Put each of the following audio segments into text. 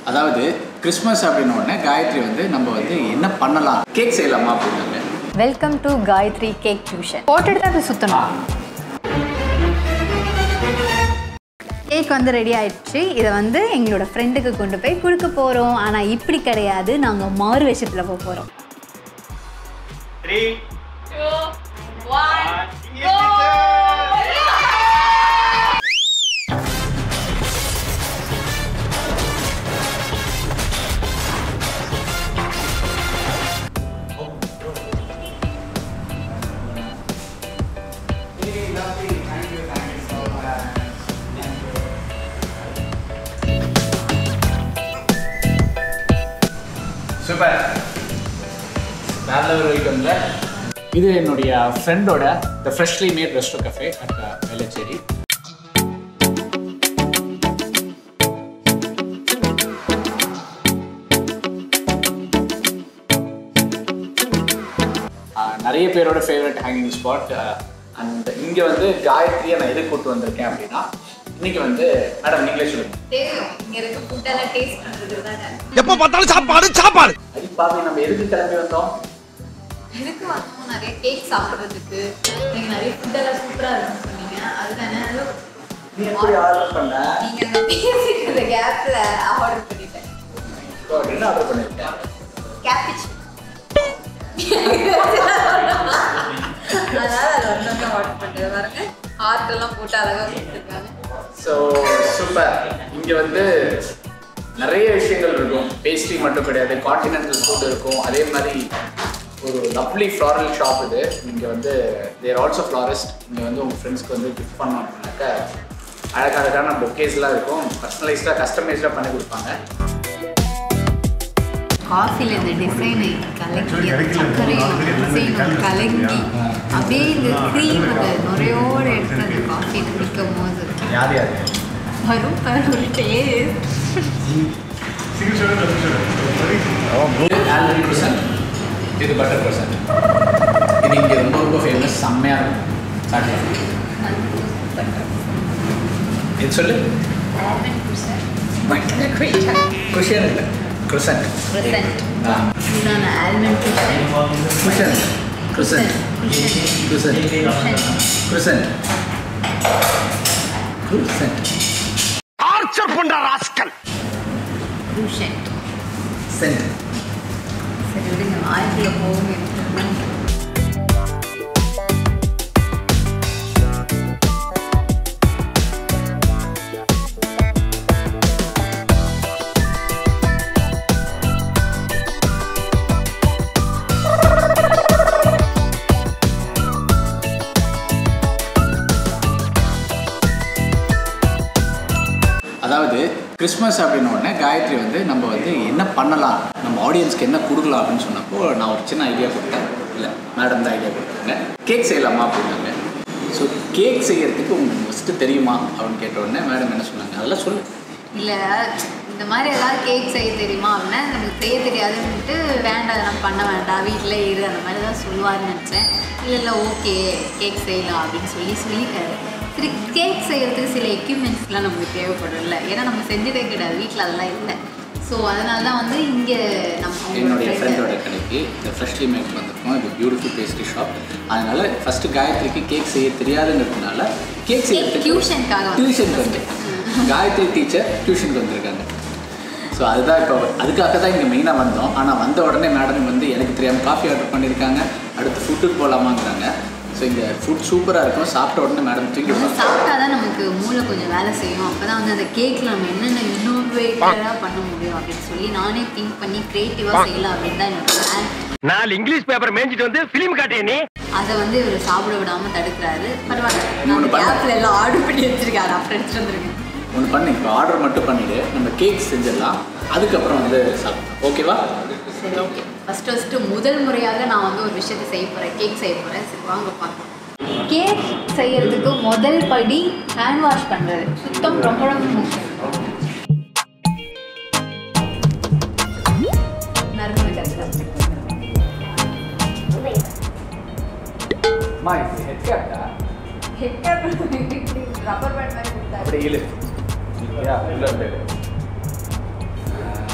அதாவது கிறிஸ்மஸ் அப்படின்ன உடனே காயத்ரி வந்து நம்ம வந்து என்ன பண்ணலாம் கேக் செய்யலாமா அப்படின்னாங்க welcome to Gayathri cake tuition போட்டுட்டு தான் போய் சுற்றணும் கேக் வந்து ரெடி ஆயிடுச்சு இதை வந்து எங்களோட ஃப்ரெண்டுக்கு கொண்டு போய் கொடுக்க போகிறோம் ஆனால் இப்படி கிடையாது நாங்கள் மாறு வேஷத்தில் போக போகிறோம் த்ரீ சூப்பர் வேற லெவல் வெல்கம்ல இது என்னுடைய ஃப்ரெண்டோட the freshly made resto cafe at Velachery ஆஹ் நிறைய பேரோட ஃபேவரட் ஹேங்கிங் ஸ்பாட் அண்ட் இங்கே வந்து காயத்ரியை நான் எது கூட்டு வந்திருக்கேன் அப்படின்னா இன்னைக்கு வந்து மேடம் நீங்களே சொல்லுங்க தெரியும் இங்கே இருக்க ஃபுட்டெல்லாம் டேஸ்ட் பண்ணுறது தானே எப்ப பார்த்தாலும் சாப்பாடு சாப்பாடு அடிப்பாவி நம்ம எதுக்கு கிளம்பி வந்தோம் எதுக்கு வரணும் நிறைய கேக் சாப்பிட்றதுக்கு நீங்கள் நிறைய ஃபுட்டெல்லாம் சூப்பராக இருக்குன்னு சொன்னீங்க அதுதானே நீ எப்படி ஆர்டர் பண்ண நீங்கள் அந்த பேசிட்டு இருந்த கேப்பில் ஆர்டர் பண்ணிட்டேன் இப்போ என்ன ஆர்டர் பண்ணிருக்கேன் கேப்பிச் அதனால அது வந்து ஆர்டர் பண்ணுறது பாருங்க ஹார்ட் எல்லாம் போட்டு அழகாக கொடுத்துருக்காங்க ஸோ சூப்பர் இங்கே வந்து நிறைய விஷயங்கள் இருக்கும் பேஸ்ட்ரி மட்டும் கிடையாது காண்டினென்டல் ஃபுட் இருக்கும் அதே மாதிரி ஒரு லவ்லி ஃப்ளாரல் ஷாப் இது இங்கே வந்து தேர் ஆல்சோ ஃப்ளாரிஸ்ட் இங்கே வந்து உங்கள் ஃப்ரெண்ட்ஸ்க்கு வந்து கிஃப்ட் பண்ணோம் அப்படின்னாக்கா அழகழகான பொக்கேஸ்லாம் இருக்கும் பர்சனலைஸ்டாக கஸ்டமைஸ்டாக பண்ணி கொடுப்பாங்க காஃபியில் இந்த டிசைனை கலக்கி அந்த சர்க்கரையும் டிசைனும் கலங்கி அப்படியே இந்த க்ரீம் அந்த நுரையோட எடுத்து அந்த காஃபியில் குடிக்கும் போது யார் யார் வரும் பாரு ஒரு டேஸ்ட் ஆல்மண்ட் குசன் இது பட்டர் குசன் இது இங்கே ரொம்ப ரொம்ப ஃபேமஸ் செம்மையாக இருக்கும் சாப்பிடலாம் இது சொல்லு குஷன் இல்லை குசன் ஆ நான் almond cushion cushion cushion cushion cushion torture பண்ற ராஸ்கல் குஷன் சென்ட் சரி விடுங்க ஆயிரத்துல போகும் எனக்கு அதாவது கிறிஸ்மஸ் அப்படின்ன உடனே காயத்ரி வந்து நம்ம வந்து என்ன பண்ணலாம் நம்ம ஆடியன்ஸ்க்கு என்ன கொடுக்கலாம் அப்படின்னு சொன்னப்போ நான் ஒரு சின்ன ஐடியா கொடுத்தேன் இல்லை மேடம் தான் ஐடியா கொடுத்தாங்க கேக் செய்யலாமா அப்படின்னாங்க ஸோ கேக் செய்யறதுக்கு உங்களுக்கு ஃபஸ்ட்டு தெரியுமா அப்படின்னு கேட்ட உடனே மேடம் என்ன சொன்னாங்க அதெல்லாம் சொல்லு இல்லை இந்த மாதிரி ஏதாவது கேக் செய்ய தெரியுமா அப்படின்னா நமக்கு செய்ய தெரியாதுன்ட்டு வேண்டாம் அதெல்லாம் பண்ண வேண்டாம் வீட்டில் இரு அந்த மாதிரி தான் சொல்லுவாருன்னு நினச்சேன் இல்லை இல்லை ஓகே கேக் செய்யலாம் அப்படின்னு சொல்லி சொல்லிட்டாரு சரி கேக் செய்யறதுக்கு சில எக்யூப்மெண்ட்ஸ்லாம் நமக்கு தேவைப்படும்ல ஏன்னா நம்ம செஞ்சதே கிடையாது வீட்டில் அதெல்லாம் இல்லை ஸோ அதனால தான் வந்து இங்கே நம்ம என்னுடைய அவங்களோட ஃப்ரெண்டோட friend- கடைக்கு இந்த ஃப்ரெஷ்லி மேக் வந்திருக்கோம் இது பியூட்டிஃபுல் பேஸ்ட்ரி ஷாப் அதனால ஃபஸ்ட்டு காயத்ரிக்கு கேக் செய்ய தெரியாதுங்கிறதுனால கேக் செய்யறதுக்கு டியூஷனுக்காக வந்து டியூஷனுக்கு வந்து காயத்ரி டீச்சர் டியூஷனுக்கு வந்திருக்காங்க ஸோ அதுதான் இப்போ அதுக்காக தான் இங்கே மெயினாக வந்தோம் ஆனால் வந்த உடனே மேடம் வந்து எனக்கு தெரியாமல் காஃபி ஆர்டர் பண்ணியிருக்காங்க அடுத்து ஃபுட்டுக்கு போகலாமாங்கிறாங்க ஸோ இங்கே ஃபுட் சூப்பராக இருக்கும் சாப்பிட்ட உடனே மேடம் தூக்கி நம்ம விடுவாங்க. சாப்பிட்டா தான் நமக்கு மூளை கொஞ்சம் வேலை செய்யும் அப்போ தான் வந்து அந்த கேக்கில் நம்ம என்னென்ன இன்னோவேட்டராக பண்ண முடியும் அப்படின்னு சொல்லி நானே திங்க் பண்ணி க்ரியேட்டிவாக செய்யலாம் அப்படின்னு தான் என்னோட பிளான் நாலு இங்கிலீஷ் பேப்பர் மேய்ஞ்சிட்டு வந்து பிலிம் காட்டிய நீ அதை வந்து இவர் சாப்பிட விடாமல் தடுக்கிறாரு பரவாயில்ல இன்னொன்னு நான் பண்ணு. கேப்ல எல்லாம் ஆர்டர் பண்ணி வச்சிருக்காரு அப்புறம் எடுத்துட்டு வந்துருக்கேன் ஒன்று பண்ணு இப்போ ஆர்டர் மட்டும் பண்ணிவிடு நம்ம கேக் செஞ்சிடலாம் அதுக்கப்புறம் வந்து சாப்பிடலாம் ஓகேவா சரி ஓகே ஃபஸ்ட்டு ஃபஸ்ட்டு முதல் முறையாக நான் வந்து ஒரு விஷயத்தை செய்ய போகிறேன் கேக் செய்ய போகிறேன் சரி வாங்க பார்க்கலாம் கேக் செய்யறதுக்கு முதல் படி ஹேண்ட் வாஷ் பண்ணுறது சுத்தம் ரொம்ப ரொம்ப முக்கியம் நறுமண கருத்து அம்மா இது ஹெட் கேப்டா ரப்பர் பேண்ட் மாதிரி கொடுத்தாரு அப்படி இழு யா உள்ள இருந்து எடு. ஆ,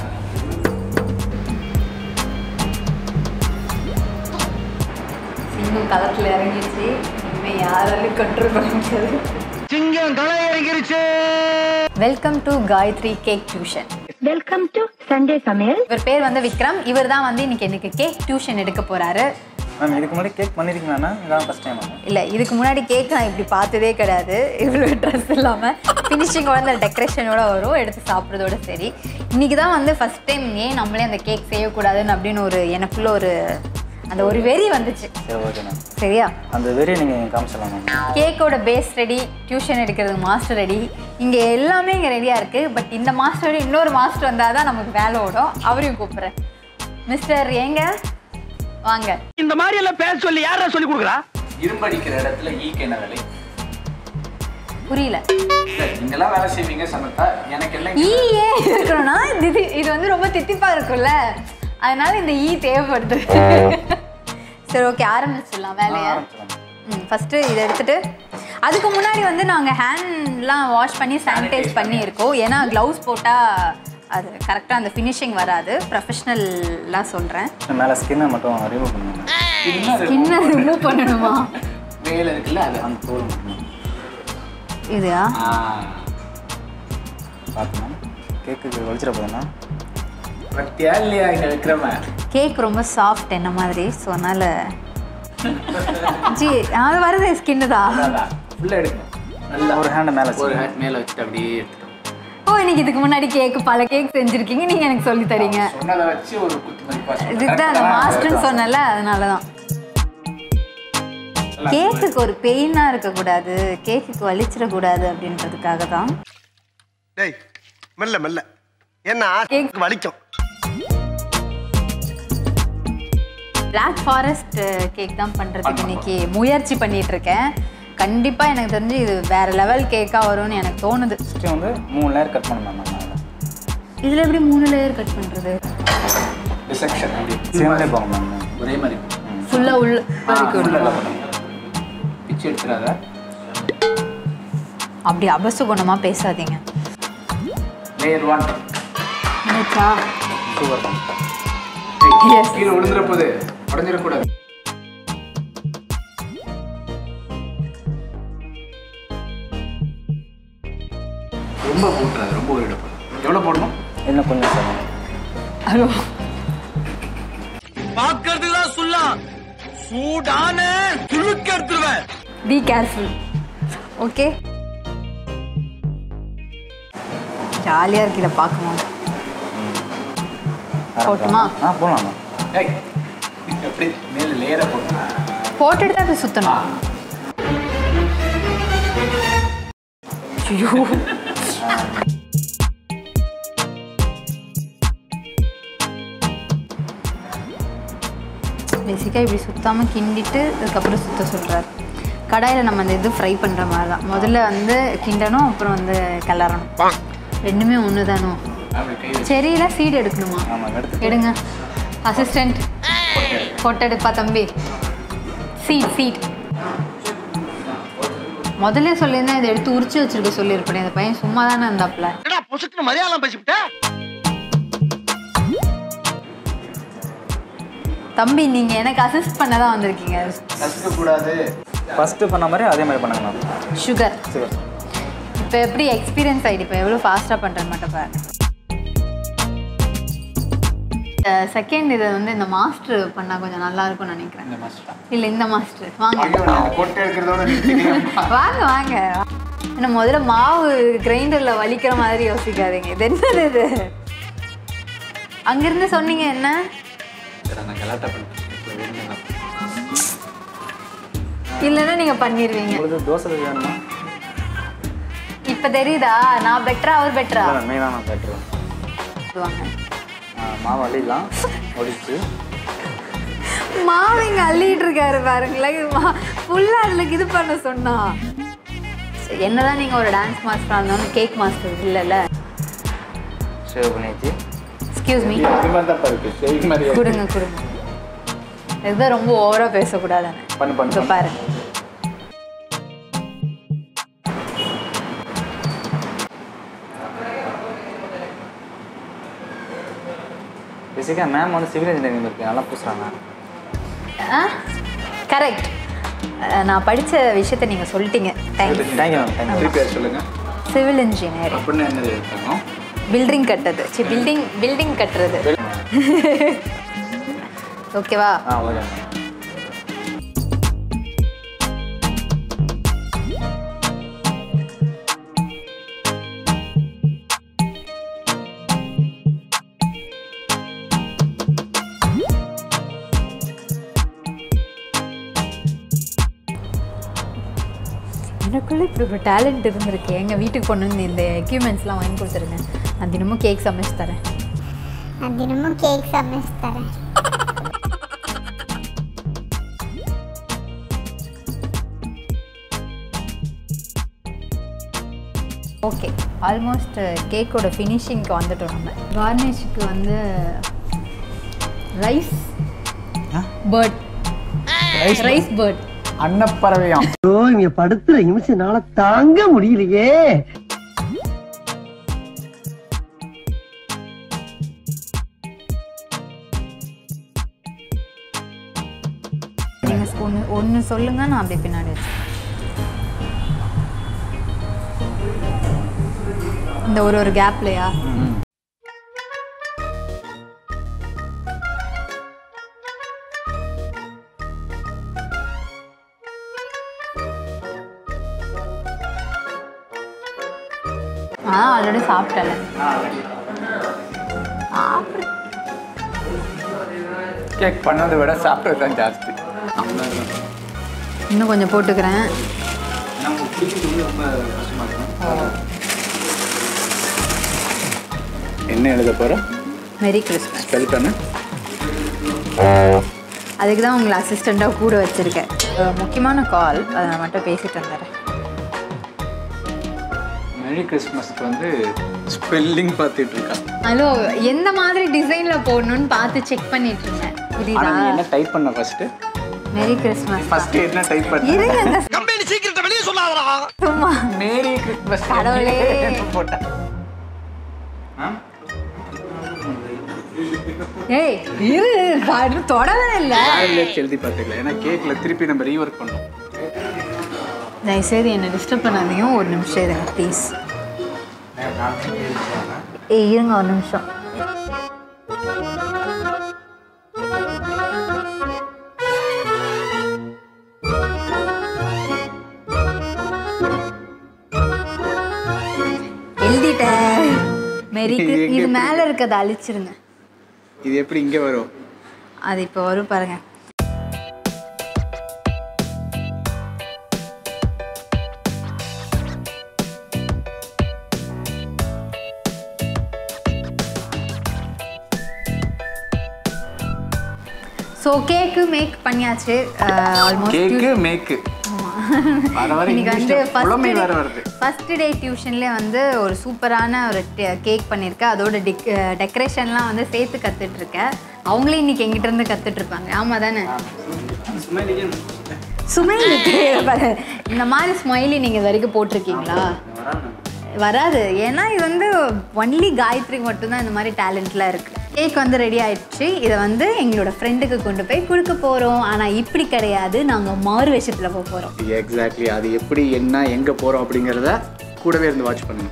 களத்தில் இறங்கிடுச்சு இனிமேல் யாராலையும் கண்ட்ரோல் பண்ண முடியாது சிங்கம் களை இறங்கிருச்சு welcome to Gayathri cake tuition welcome to Sunday சமையல் இவர் பேர் வந்து விக்ரம் இவர் தான் வந்து இன்னைக்கு எனக்கு கேக் டியூஷன் எடுக்க போறாரு மேம் இதுக்கு முன்னாடி கேக் பண்ணியிருக்கீங்களா இதான் ஃபஸ்ட் டைம் மேம் இல்லை இதுக்கு முன்னாடி கேக் நான் இப்படி பார்த்ததே கிடையாது இவ்வளோ ட்ரெஸ் இல்லாமல் ஃபினிஷிங்கோட அந்த டெக்கரேஷனோட வரும் எடுத்து சாப்பிட்றதோட சரி இன்னைக்கு தான் வந்து ஃபஸ்ட் டைம் ஏன் நம்மளே அந்த கேக் செய்யக்கூடாதுன்னு அப்படின்னு ஒரு எனக்குள்ள ஒரு அந்த ஒரு வெறி வந்துச்சு சரி ஓகே மேம் சரியா அந்த வெறியை நீங்கள் காமிச்சிடலாம் மேம் கேக்கோட பேஸ் ரெடி டியூஷன் எடுக்கிறதுக்கு மாஸ்டர் ரெடி இங்கே எல்லாமே இங்கே ரெடியாக இருக்குது பட் இந்த மாஸ்டர் விட இன்னொரு மாஸ்டர் வந்தால் தான் நமக்கு வேலை ஓடும் அவரையும் கூப்பிட்றேன் மிஸ்டர் ஏங்க வாங்க இந்த மாதிரி எல்லாம் பேச சொல்லி யாரா சொல்லி கொடுக்குறா இரும்படிக்கிற இடத்துல ஈக்கு என்ன வேலை புரியல இல்ல நீங்கெல்லாம் வேலை செய்வீங்க சமத்தா எனக்கு எல்லாம் ஈ ஏன் இருக்கணும்னா இது இது வந்து ரொம்ப தித்திப்பா இருக்கும்ல அதனால இந்த ஈ தேவைப்படுது சரி ஓகே ஆரம்பிச்சிடலாம் வேலையை ஆரம்பிச்சிடலாம் ம் ஃபஸ்ட்டு இதை எடுத்துட்டு அதுக்கு முன்னாடி வந்து நாங்கள் ஹேண்ட்லாம் வாஷ் பண்ணி சானிடைஸ் பண்ணி இருக்கோம் ஏன்னா க்ளவுஸ் போட்டால் அது கரெக்டாக அந்த ஃபினிஷிங் வராது ப்ரொஃபஷ்னலாக சொல்கிறேன் மேலே ஸ்கின்னை மட்டும் ரிமூவ் பண்ணுங்க ஸ்கின்னை ரிமூவ் பண்ணணுமா மேல இருக்குல்ல அது அந்த தோல் மட்டும் இதுயா ஆ. பார்த்து மேம் கேக்குக்கு வலிச்சிட போதுண்ணா பத்தியா இல்லையா இங்க விக்ரம கேக் ரொம்ப சாஃப்ட் என்ன மாதிரி ஸோ அதனால் ஜி அது வருது ஸ்கின்னு தான் ஃபுல்லா எடுக்கணும் நல்லா ஒரு ஹேண்டை மேலே ஒரு ஹேண்ட் மேல வச்சுட்டு அப்படியே எடுத்துட்டோம் ஓ இன்னைக்கு இதுக்கு முன்னாடி கேக் பல கேக் செஞ்சுருக்கீங்க நீங்கள் எனக்கு சொல்லி தரீங்க சொன்னதை வச்சு ஒரு குத்து மதிப்பா சொல்றேன். இதுக்கு தான் அந்த மாஸ்டர்னு சொன்னல அதனால தான் கேக்குக்கு ஒரு பெயினாக இருக்கக்கூடாது கேக்குக்கு வலிச்சிடக்கூடாது அப்படின்றதுக்காக தான் டேய் மெல்ல மெல்ல ஏன்னா கேக் வலிக்கும் Black ஃபாரஸ்ட் கேக் தான் பண்ணுறதுக்கு இன்னைக்கு முயற்சி பண்ணிட்டு இருக்கேன் கண்டிப்பாக எனக்கு தெரிஞ்சு இது வேற லெவல் கேக்காக வரும்னு எனக்கு தோணுது ஃபஸ்ட்டு வந்து மூணு லேயர் கட் பண்ணணும் மேம் அதில் இதில் எப்படி மூணு லேயர் கட் பண்ணுறது டிசெக்ஷன் அப்படி சேர்ந்தே போங்க மேம் ஒரே மாதிரி ஃபுல்லாக உள்ள வரைக்கும் full விடணுமா? எல்லாம் பண்ணணும். பிச்சு எடுத்துடாத அப்படி அபசுகுணமாக பேசாதீங்க லேயர் ஒன் நினைச்சா சூப்பர் மேம் Yes. கீழே விழுந்துற போது உடஞ்சிடக்கூடாது ரொம்ப போட்டுறாது ரொம்ப உருவிடப்படும் எவ்வளோ போடணும் இன்னும் கொஞ்சம் சார் ஹலோ பாக்குறதுக்கு தான் சொல்லலாம் சூடான துளுக்க எடுத்துருவேன் பி கேர்ஃபுல் ஓகே ஜாலியாக இருக்கு இதை பார்க்கணும் போட்டுமா? ஆ போகலாம் மேம் ஏய் எப்படி மேலே லேயரை போடணும் போட்டுட்டு தான் போய் சுற்றணும் ஐயோ பேசிக்காக இப்படி சுத்தாமல் கிண்டிட்டு அதுக்கப்புறம் சுத்த சொல்கிறார் கடாயில் நம்ம அந்த இது ஃப்ரை பண்ணுற மாதிரி தான் முதல்ல வந்து கிண்டணும் அப்புறம் வந்து கிளறணும் ரெண்டுமே ஒன்று தானோ அப்படி கை வச்சு செரியில சீடு எடுக்கணுமா ஆமாம் எடுத்து எடுங்க அசிஸ்டன்ட் போட்டோ எடுப்பா தம்பி சீட் சீட் முதல்ல சொல்லியிருந்தேன் இதை எடுத்து உரிச்சு வச்சிருக்க சொல்லியிருப்பேன் இந்த பையன் சும்மா தானே இருந்தாப்ல என்னடா பொசுக்கு மலையாளம் பேசிவிட்ட தம்பி நீங்க எனக்கு அசிஸ்ட் பண்ண தான் வந்திருக்கீங்க கற்றுக்கக்கூடாது ஃபஸ்ட்டு பண்ண மாதிரி அதே மாதிரி பண்ணுங்க மேம் சுகர் சரி இப்போ எப்படி எக்ஸ்பீரியன்ஸ் ஆகிடு இப்போ எவ்வளோ ஃபாஸ்ட்டாக பண்ணுறேன் மட்டும் பாரு செகண்ட் இது வந்து இந்த மாஸ்டர் பண்ணால் கொஞ்சம் நல்லா இருக்கும்னு நினைக்கிறேன் இந்த மாஸ்டர் இல்லை இந்த மாஸ்டர் வாங்க ஐயோ நான் கொட்டை எடுக்கிறதோட நிறுத்திக்கிறேன் வாங்க வாங்க என்ன முதல்ல மாவு கிரைண்டர்ல வலிக்கிற மாதிரி யோசிக்காதீங்க இது என்னது இது அங்கிருந்து சொன்னீங்க என்ன நான் கலாட்டா பண்ணிட்டேன் இல்லைன்னா நீங்க பண்ணிடுவீங்க உங்களுக்கு தோசை வேணுமா இப்ப தெரியுதா நான் பெட்டரா அவர் பெட்டரா இல்லை மெயினாக நான் பெட்ரு வாங்க மாவு அள்ளிடலாம் ஒடிச்சு மாவு இங்க அள்ளிட்டு இருக்காரு பாருங்களேன் ஃபுல்லா அதுல இது பண்ண சொன்னா சரி, என்னதான் நீங்க ஒரு டான்ஸ் மாஸ்டரா இருந்தாலும் கேக் மாஸ்டர் இல்லைல்ல சேவ் பண்ணியாச்சு எக்ஸ்கியூஸ் மீ இது மாதிரி தான் இருக்கு ஷேவிங் மாதிரி கொடுங்க கொடுங்க இதுதான் ரொம்ப ஓவரா பேசக்கூடாதானே பண்ணு பண்ணு இப்போ பாருங்க பேசிக்காக மேம் வந்து சிவில் இன்ஜினியரிங் இருக்கு நல்லா பூசுறாங்க ஆ கரெக்ட் அஹ், நான் படித்த விஷயத்தை நீங்கள் சொல்லிட்டீங்க தேங்க்ஸ் தேங்க்யூ மேம் தேங்க்யூ திருப்பி அதை சொல்லுங்க சிவில் இன்ஜினியரிங் அப்படின்னு என்னது இருக்கணும் பில்டிங் கட்டுறது சி பில்டிங் பில்டிங் கட்டுறது ஓகேவா ஆ ஓகே மேம் எனக்குள்ள இப்படி ஒரு டேலண்ட் இருந்திருக்கு எங்கள் வீட்டுக்கு கொண்டு வந்து இந்த எக்யூப்மெண்ட்ஸ்லாம் வாங்கி கொடுத்துருங்க நான் தினமும் கேக் சமைச்சு தரேன் நான் தினமும் கேக் சமைச்சு தரேன் ஓகே ஆல்மோஸ்ட் கேக்கோட ஃபினிஷிங்க்கு வந்துட்டோம் நம்ம கார்னிஷுக்கு வந்து ரைஸ் பேர்ட் ரைஸ் பேர்ட் அன்னப்பறவையாம் ஐயோ இங்க படுத்துற நிமிஷம்னால தாங்க முடியலையே நீங்கள் ஒன்று ஒன்று சொல்லுங்கள் நான் அப்படியே பின்னாடி வச்சுக்கிறேன் இந்த ஒரு ஒரு கேப்லையா ஆ ஆல்ரெடி சாப்பிட்டல சாப்பிடு கேக் பண்ணதை விட சாப்பிட்டது தான் ஜாஸ்தி இன்னும் கொஞ்சம் போட்டுக்கிறேன் நமக்கு பிடிக்கிறது ரொம்ப கஷ்டமாக இருக்கும் என்ன எழுத போகிற மெரி கிறிஸ்மஸ் ஸ்பெல் பண்ணு அதுக்கு தான் உங்களை அசிஸ்டண்ட்டாக கூட வச்சுருக்கேன் அஹ் முக்கியமான கால் அதை நான் மட்டும் பேசிட்டு வந்துடுறேன் மெரி கிறிஸ்மஸ்க்கு வந்து ஸ்பெல்லிங் பார்த்துட்டு இருக்கா ஹலோ எந்த மாதிரி டிசைனில் போடணும்னு பார்த்து செக் பண்ணிட்டு இருந்தேன் புரியுதா ஆனால் நீ என்ன டைப் பண்ண ஃபர்ஸ்ட் மெரி கிறிஸ்மஸ் ஃபர்ஸ்ட் என்ன டைப் பண்ண இருங்க கம்பெனி சீக்கிரத்தை வெளியே சொல்லாதடா சும்மா மேரி கிறிஸ்மஸ் கடவுளே. போட்டேன் ஏய் இரு பாரு, தொடவே இல்லை ஆயிரத்தி எழுதி பார்த்துக்கலாம் ஏன்னா கேக்கில் திருப்பி நம்ம ரீஒர்க் பண்ணோம் தயவுசெய்து என்னை டிஸ்டர்ப் பண்ணாதீங்க ஒரு நிமிஷம் இருங்க ப்ளீஸ் ஏய் இருங்க ஒரு நிமிஷம் எழுதிட்டேன் மெரி இது எங்க இது எப்படி மேலே இருக்கிறத அழிச்சிருங்க இது எப்படி இங்கே வரும் அது இப்போ வரும் பாருங்க ஸோ கேக்கு மேக் பண்ணியாச்சு ஆல்மோஸ்ட் கேக்கு மேக்கு வர வர இன்னைக்கு வந்து இங்கிலீஷ்ல புலமை வேற வருது ஃபர்ஸ்ட் டே டியூஷன்லேயே வந்து ஒரு சூப்பரான ஒரு கேக் பண்ணியிருக்கேன் அதோட டெக் டெக்கரேஷன்லாம் வந்து சேர்த்து கற்றுட்டு இருக்கேன் அவங்களே இன்னைக்கு எங்கிட்ட இருந்து கற்றுட்டு இருப்பாங்க ஆமாம் தானே சுமைலிக்கு இந்த மாதிரி ஸ்மைலி நீங்கள் இது வரைக்கும் போட்டிருக்கீங்களா வராது ஏன்னா இது வந்து ஒன்லி காயத்ரிக்கு மட்டும்தான் இந்த மாதிரி டேலண்ட்லாம் இருக்குது கேக் வந்து ரெடி ஆயிடுச்சு இதை வந்து எங்களோட ஃப்ரெண்டுக்கு கொண்டு போய் கொடுக்க போகிறோம் ஆனால் இப்படி கிடையாது நாங்கள் மாறு வேஷத்தில் போக போகிறோம் எக்ஸாக்ட்லி அது எப்படி என்ன எங்கே போகிறோம் அப்படிங்கிறத கூடவே இருந்து வாட்ச் பண்ணுங்க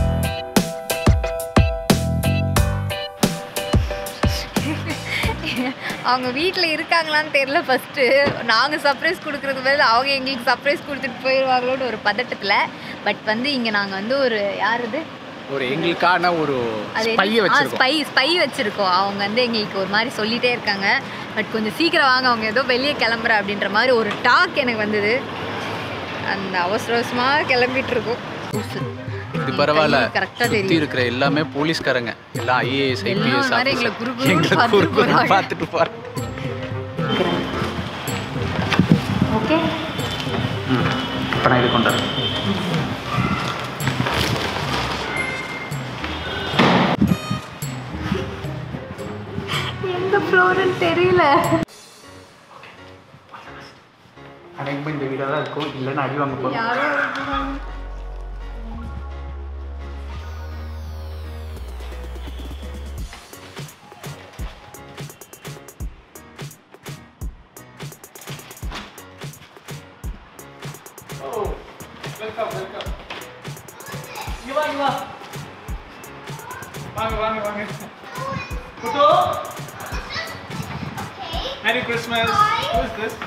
அவங்க வீட்டில் இருக்காங்களான்னு தெரியல ஃபஸ்ட்டு நாங்கள் சர்ப்ரைஸ் கொடுக்குறது பதில் அவங்க எங்களுக்கு சர்ப்ரைஸ் கொடுத்துட்டு போயிடுவாங்களோன்னு ஒரு பதட்டத்தில் பட் வந்து இங்கே நாங்கள் வந்து ஒரு யார் இது ஒரு எங்களுக்கான ஒரு அது பைய வச்சிருக்கோம் ஸ்பை ஸ்பை வச்சுருக்கோம் அவங்க வந்து எங்களுக்கு ஒரு மாதிரி சொல்லிகிட்டே இருக்காங்க பட் கொஞ்சம் சீக்கிரம் வாங்க அவங்க ஏதோ வெளியே கிளம்புற அப்படின்ற மாதிரி ஒரு டாக் எனக்கு வந்தது அந்த அவசர அவசரமாக கிளம்பிட்டு இருக்கோம் இது பரவாயில்ல கரெக்டாக சுத்தி தெரியும் இருக்கிற எல்லாமே போலீஸ்காரங்க எல்லாம் ஐஏஎஸ் எல்லாம் ஐபிஎஸ் மாதிரி எங்களை குறு குறுன்னு எங்களை பார்த்துட்டு குறு குறுன்னு போறாங்க. பார்த்துட்டு போறாங்க ஓகே இப்போ நான் இது கொண்டாடுறேன் எந்த ஃப்ளோருன்னு தெரியல அனைக்கும் இந்த வீடாக தான் இருக்கும் இல்லைன்னு அடி வாங்க போகிறோம் யாரோ வெல்கம் வெல்கம் இங்க வா இங்க வா வாங்க வாங்க வாங்க குட்டோ merry Christmas who is this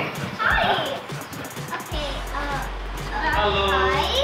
Hello.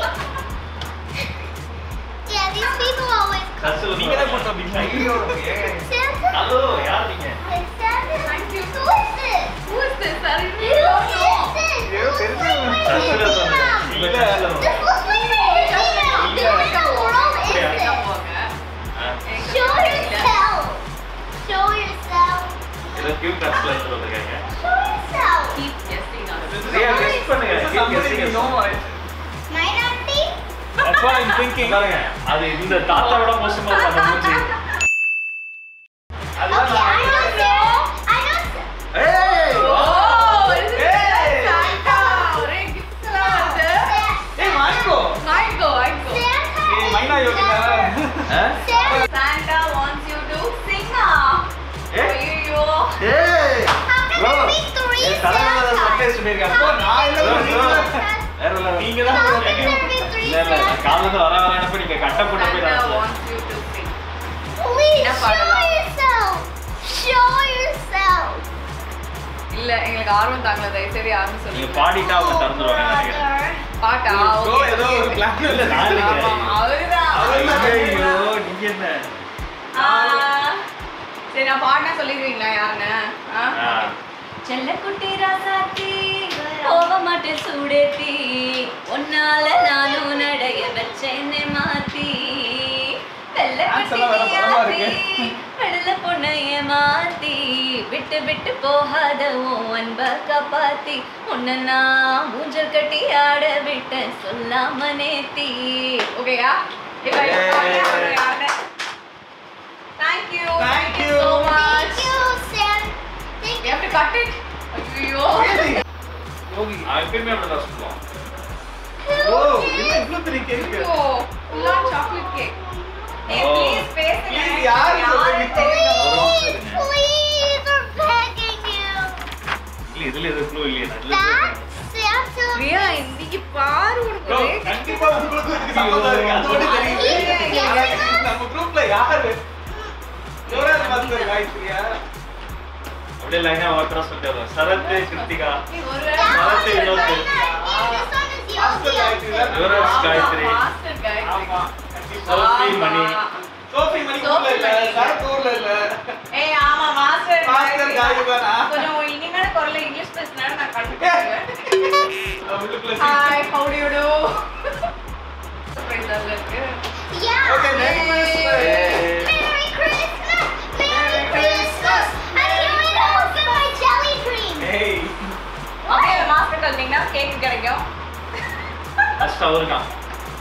Yeah, these people always come. நீங்க தான் போட்டோ Santa? ஹலோ யார் நீங்க It's Santa. Who is this? Who is this? I don't Who know. is this? ஐயோ தெரிஞ்சவங்க Who is this? இல்ல This looks like an angel. What in the world is this? Show yourself. Show yourself. ஏதோ cute டாஸ்க்ல எடுத்து வந்திருக்காங்க Show yourself. Keep guessing on it. சரியா guess பண்ணுங்க keep guessing Somebody us. know it. My auntie? That's what I'm thinking. பாருங்க அது இந்த தாத்தாவோட மோசமா இருக்கு அந்த மூஞ்சி அதுதான் Okay, I நான் know Sarah. I know Sarah. ஏய் Oh, is it Hey! Santa? ஒரே gifts எல்லாம் வருது. ஏய் வாங்கிக்கோ வாங்கிக்கோ, வாங்கிக்கோ. Santa. ஏய் மைனா Yogita Sarah. Santa wants you to sing ah. Eh? ஐயையோ. ஏய் How can Bro. there be three ஏய் தலைவர Santas? சர்ப்ரைஸ் பண்ணிருக்காங்க அப்போ நான் இல்ல Bro, நீங்க bro. தான். வேற இல்ல நீங்க தான் How போடுறீங்க. can there be three இல்ல இல்ல நான் Santas? காலைல இருந்து வர வரனப்ப நீங்க கட்ட போட்டு போய் Santa நான் wants you to sing. Please என்ன show பாடலாம்? yourself. Show yourself. இல்ல எங்களுக்கு ஆர்வம் தாங்கல தயவு செய்து யாரும் நீங்க சொல்லுங்க பாடிட்டா அவங்க திறந்துருவாங்க நினைக்கிறேன் பாட்டா Bro, okay, ஏதோ ஒரு okay. plan இல்ல நான் ஆமா, இல்லைங்க அவருதான் ஐயோ நீங்க என்ன ஆ, சரி நான் பாடினா சொல்லிடுவீங்களா யாருன்னு ஆ? ஆ. செல்லக்குட்டி ராசாத்தி போக மாட்டேன் சூடேத்தி உன்னால நானும் நடைய வச்சேன்னு மாத்தி Dance எல்லாம் வேற படமா இருக்கு. கடல பொண்ணைய மாத்தி விட்டு விட்டு போகாத உன் அன்ப காப்பாத்தி உன்னை நான் ஊஞ்சல் கட்டி ஆட விட்ட சொல்லாம நேத்தி ஓகேயா Thank you. Thank you. so much. Thank you, Sam. Thank You have to cut it. ஐயோ. யோகி அவன் எப்பயுமே அப்படிதான் சொல்லுவான் ஓ என்ன இவ்ளோ பெரிய கேக் ஐயோ. full on chocolate cake. Hey, Oh. please பேசுங்க. Please, யாரு சொல்றது? தெரியணும். ஒரு நிமிஷம் இருங்க. Please, we're begging you. இல்ல இதுல எது க்ளூ இல்லையே நான் இதுல That's Santa. பிரியா, இன்னைக்கு பாரு உனக்கு Bro, ஒரே கண்டிப்பா உங்களுக்கு இதுக்கு சம்மந்தம் இருக்கு. அது மட்டும் தெரியுது. நம்ம குரூப்ல யாரு யுவராஜ் மாஸ்டர் காயத்ரியா அப்படியே லைனா ஒருத்தரா சொல்லிட்டு வருவான் சரத் கிருத்திகா ஒருவேளை சரத் This இன்னொருத்தர் one is master Yogi. Gayathri தான். யுவராஜ் காயத்ரி மாஸ்டர் காயத்ரி. ஆமா சோஃபி மணி சோஃபி மணி ஊர்ல இல்ல சரத் ஊர்ல இல்ல ஏய் ஆமா மாஸ்டர் மாஸ்டர் காயத்ரி தானா கொஞ்சம் இனிமையான குரல்ல இங்கிலீஷ் பேசினா நான் கண்டுபிடிச்சேன் உள்ளுக்குள்ள hi how do you do surprise இருக்கு Yeah. Okay merry Christmas Merry Christmas. Merry Christmas. And you might also my jelly cream. ஏய் ஓகே மாஸ்டர் வந்தீங்கன்னா கேக் கிடைக்கும் ஃபர்ஸ்ட் அவருக்கான்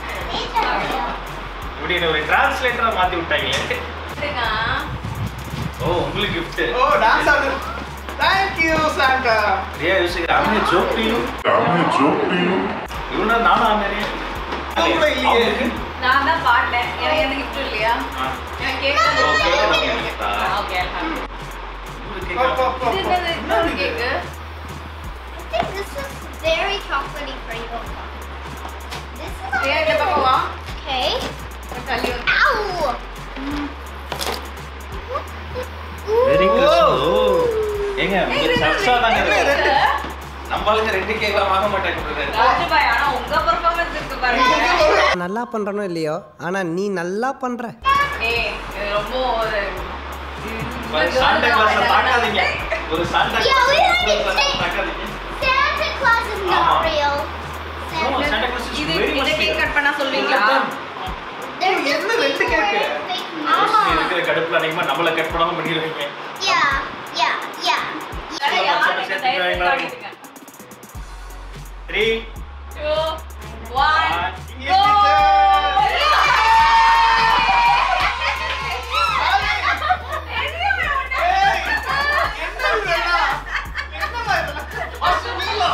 இப்படி என்ன ஒரு டிரான்ஸ்லேட்டரா மாத்தி விட்டாங்களே இதுங்க ஓ உங்களுக்கு gift ஓ டான்ஸ் ஆடு தேங்க் யூ சாண்டா ரியா யோசிக்கிறேன் அவனே ஜோக் டு யூ இவனா நானும் ஆனே அது கூட இல்லையே. நான் தான் பாட்டேன் எனக்கு எந்த கிஃப்ட் இல்லையா எனக்கு கேக் ஓகே ஓகே ஓகே பா, பா, பா, இது பா. என்னது இன்னொரு கேக்கு I think this is very chocolatey for you. This is ஏன் இந்த பக்கம் வா okay. தள்ளி வந்து Ow! வெரி ஓ. குட் ஏங்க உங்க சர்ச்சா தாங்க இருக்கு. நம்ம ஆளுங்க ரெண்டு கேக்கலாம் வாங்க மாட்டாங்க brother. ராஜபாய் ஆனா உங்க பெர்ஃபார்மன்ஸ் இருக்கு பாருங்க நல்லா பண்றனோ இல்லையோ ஆனா நீ நல்லா பண்ற ஏய் இது ரொம்ப ஒரு ஒரு சாண்டா கிளாஸ் பார்க்காதீங்க ஒரு Santa Yeah, we had to Claus take- பார்க்காதீங்க Santa Claus is not Uh-huh. real. No, Santa, Santa Claus is இது very இந்த much கேக் real. கட் பண்ணா சொல்வீங்களா there's just என்ன ரெண்டு people கேக்கு? wearing fake ஆமா. masks. இருக்கிற கடுப்புல அதிகமா நம்மள கட் பண்ணாம பண்ணிடுவீங்க Yeah, yeah, yeah. வேற யாருக்கு தயவு செய்து காட்டிடுங்க. Three Two, one, English go! teacher. ஏய், என்ன இதெல்லாம்? என்னம்மா இதெல்லாம்? Master Neela.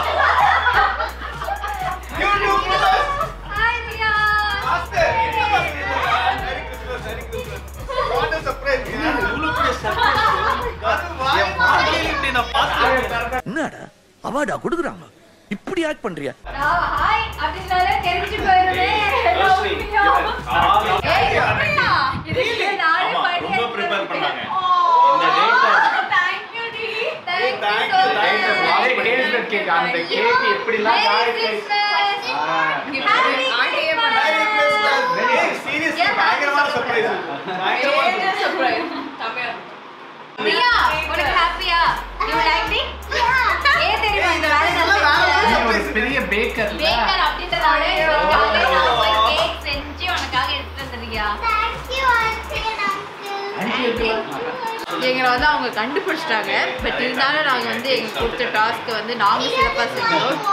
YouTube plus. Hi, Ria. Master, என்னம்மா இதெல்லாம்? Merry Christmas, Merry Christmas. What a surprise. இவ்வளவு பெரிய surprise. அது வாய் என் வாழ்க்கையில இப்படி நான் பார்த்ததே இல்லை. என்னடா அவார்டா கொடுக்குறாங்க இப்படி ஆக்ட் பண்றியா Hi, I'm அப்படின்னாலே தெரிஞ்சு போயிருமே ரோஸ்லி, இவன் ஆளு- ஏய், எப்படியா? இதுக்கு நானே ஆமா, பண்ணி ரொம்ப prepare எடுத்துட்டு பண்ணாங்க. வந்திருக்கேன். இந்த date-அ- Thank you, டி. Thank you thank so you, thank you. much. அதே hazelnut cake, அந்த cake எப்படிலாம் Merry காய் காய்- Christmas. ஆ. Happy Christmas. ஏய் சீரியஸ்லி ஏன் பயங்கரமான happy சர்ப்ரைஸ் பயங்கரமான பிரியா, உனக்கு ஹாப்பியா யூ லைக் தி ஏன் தெரியுமா இந்த வேலை நான் எல்லாம் வேலை செஞ்சேன்? நீ ஒரு பெரிய பேக்கர் பேக்கர் அப்படின்றதால உனக்காக நான் போய் கேக் செஞ்சு உனக்காக எடுத்துட்டு வந்திருக்கியா Thank you, auntie and uncle. Auntie இருக்கலாம் எங்களை வந்து அவங்க கண்டுபிடிச்சிட்டாங்க பட் இருந்தாலும் நாங்கள் வந்து எங்களுக்கு கொடுத்த டாஸ்க்கு வந்து நாங்கள் சிறப்பாக செஞ்சோம்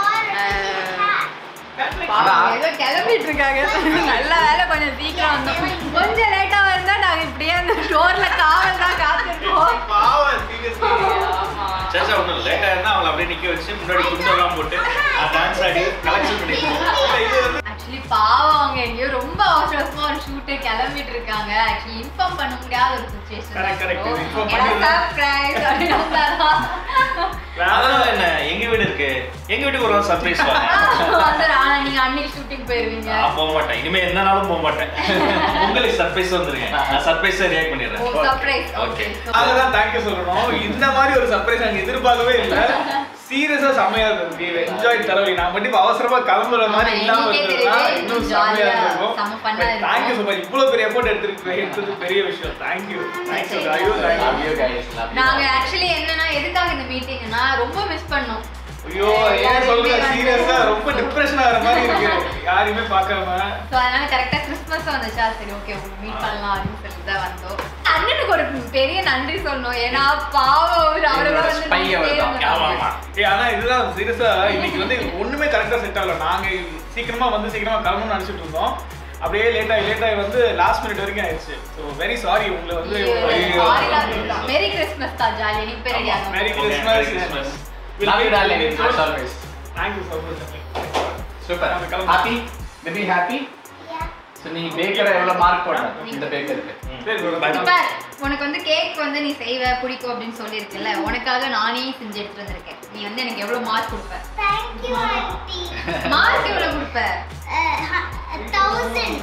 பாவம், ஏதோ கிளம்பிட்டு இருக்காங்க நல்ல வேலை கொஞ்சம் சீக்கிரம் வந்தோம் கொஞ்சம் லேட்டாக இருந்தா நாங்கள் இப்படியே அந்த டோர்ல காவல் தான் காத்திருக்கோம் பாவம் சீரியஸ்லி சேச்சா ஒண்ணும் இல்ல. late ஆ இருந்தா அவங்கள அப்படியே நிக்க வச்சு முன்னாடி குண்டெல்லாம் போட்டு டான்ஸ் ஆடி கலெக்ஷன் பண்ணிருக்கோம் ஆக்சுவலி பாவம் அவங்க எங்கேயோ ரொம்ப அவசர அவசரமா ஒரு ஷூட்டை கிளம்பிட்டு இருக்காங்க ஆக்சுவலி இன்ஃபார்ம் பண்ண முடியாத ஒரு Correct, correct. Inform சுச்சுவேஷன் பண்ணிருந்தா- சர்ப்ரைஸ் அப்படின்னு வந்தாதான் அதனால என்ன எங்க வீடு இருக்கு எங்க வீட்டுக்கு ஒரு சர்ப்ரைஸ் வாங்க வந்துடும் ஆனா நீங்க அன்னைக்கு ஷூட்டிங் போயிருவீங்க நான் போக மாட்டேன் இனிமே என்ன நாளும் போக மாட்டேன் உங்களுக்கு சர்ப்ரைஸ் வந்துருங்க நான் சர்ப்ரைஸா ரியாக்ட் ஓ பண்ணிடுறேன் சர்ப்ரைஸ் ஓகே அதுதான் தேங்க்யூ சொல்லணும் இந்த மாதிரி ஒரு சர்ப்ரைஸ் நாங்க எதிர்பார்க்கவே இல்ல சீரியஸா செமையா இருந்தது என்ஜாய் தரவி நான் மட்டும் இப்ப அவசரமா கிளம்புற மாதிரி ஆமா, இல்லாம எனக்கே இருந்ததுன்னா தெரியுது. இன்னும் ஜாலியா, செமையா இருக்கும் செம fun ஆ இருக்கும். தேங்க்யூ ஸோ மச் இவ்வளவு பெரிய எஃபோர்ட் எடுத்துருக்கு எடுத்தது பெரிய விஷயம் தேங்க்யூ தேங்க்யூ ஐயோ Love thank you you guys, love you. நாங்க ஆக்சுவலி என்னன்னா எதுக்காக இந்த மீட்டிங்னா ரொம்ப மிஸ் பண்ணோம் ஐயோ ஏன் சொல்லுங்க சீரியஸா ரொம்ப டிப்ரெஷன் ஆகிற மாதிரி இருக்கு யாரையுமே பார்க்காம ஸோ அதனால கரெக்டா கிறிஸ்மஸ் வந்துச்சா சரி ஓகே உங்க மீட் பண்ணலாம் அப்படின்னு சொல்லிட்டு தான் வந்தோம் அண்ணனுக்கு ஒரு பெரிய நன்றி சொல்லணும் ஏன்னா பாவம் அவரு அவரை என்னோட வந்து spy நம்பிட்டே அவர்தான். இருந்தாரு. ஆமா ஆமா ஏய் ஆனா இதுதான் சீரியஸா இன்னைக்கு வந்து ஒண்ணுமே கரெக்டா செட் ஆகல நாங்க சீக்கிரமா வந்து சீக்கிரமா கிளம்பணும்னு நினைச்சிட்டு இருந்தோம் அப்படியே லேட் ஆகி லேட் ஆகி வந்து லாஸ்ட் மினிட் வரைக்கும் ஆயிடுச்சு ஸோ வெரி சாரி உங்களை வந்து மேரி கிறிஸ்மஸ் தான் ஜாலி நீங்க பேர் ரெடி ஆகும் மேரி Okay, Merry Christmas. Christmas Love you, darling, as always. Thank you so much Super. நம்ம கிளம்பலாம். Happy? Baby happy? Yeah. So, நீ பேக்கரை எவ்வளவு மார்க் போடுற இந்த பேக்கருக்கு சரி இப்ப உனக்கு வந்து கேக் வந்து நீ செய்வ பிடிக்கும் அப்படின்னு சொல்லியிருக்கல உனக்காக நானே செஞ்சு எடுத்துட்டு வந்திருக்கேன் நீ வந்து எனக்கு எவ்வளவு மார்க் கொடுப்ப Thank you, auntie. மார்க் எவ்வளவு கொடுப்ப Uh, hu- a thousand.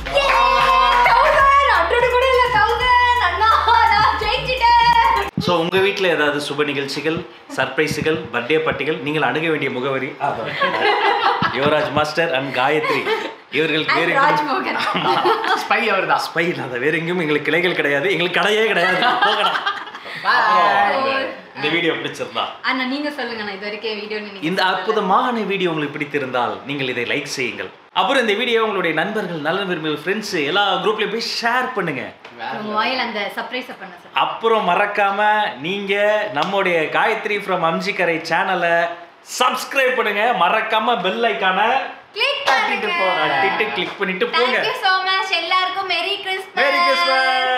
Thousand hundred கூட இல்ல தௌசண்ட் அண்ணா நான் ஜெயிச்சிட்டேன் ஸோ உங்கள் வீட்டில் ஏதாவது சுப நிகழ்ச்சிகள் சர்ப்ரைஸுகள் பர்த்டே பார்ட்டிகள் நீங்கள் அணுக வேண்டிய முகவரி ஆமாம். யுவராஜ் மாஸ்டர் அண்ட் காயத்ரி இவர்களுக்கு வேறு And ராஜ்மோகன் ஸ்பை அவர் தான் ஸ்பை இல்லாத வேற எங்கேயும் எங்களுக்கு கிளைகள் கிடையாது எங்களுக்கு கடையே கிடையாது போகடா. இந்த வீடியோ பிடிச்சிருந்தா அண்ணா நீங்க சொல்லுங்க நான் இது வரைக்கும் வீடியோ நீங்க இந்த அற்புதமான வீடியோ உங்களுக்கு பிடித்திருந்தால் நீங்கள் இதை லைக் செய்யுங்கள் அப்புறம் இந்த வீடியோ உங்களுடைய நண்பர்கள் நல்ல விரும்பிகள் ஃப்ரெண்ட்ஸ் எல்லா குரூப்லயும் போய் ஷேர் பண்ணுங்க உங்க வாயில் அந்த சர்ப்ரைஸ பண்ண சார் அப்புறம் மறக்காம நீங்க நம்முடைய காயத்ரி ஃப்ரம் அம்ஜிக்கரை சேனலை சப்ஸ்கிரைப் பண்ணுங்க மறக்காம பெல் ஐக்கான கிளிக் பண்ணுங்க தட்டிட்டு கிளிக் பண்ணிட்டு போங்க தேங்க் யூ so much எல்லாருக்கும் மெரி கிறிஸ்மஸ் மேரி கிறிஸ்மஸ்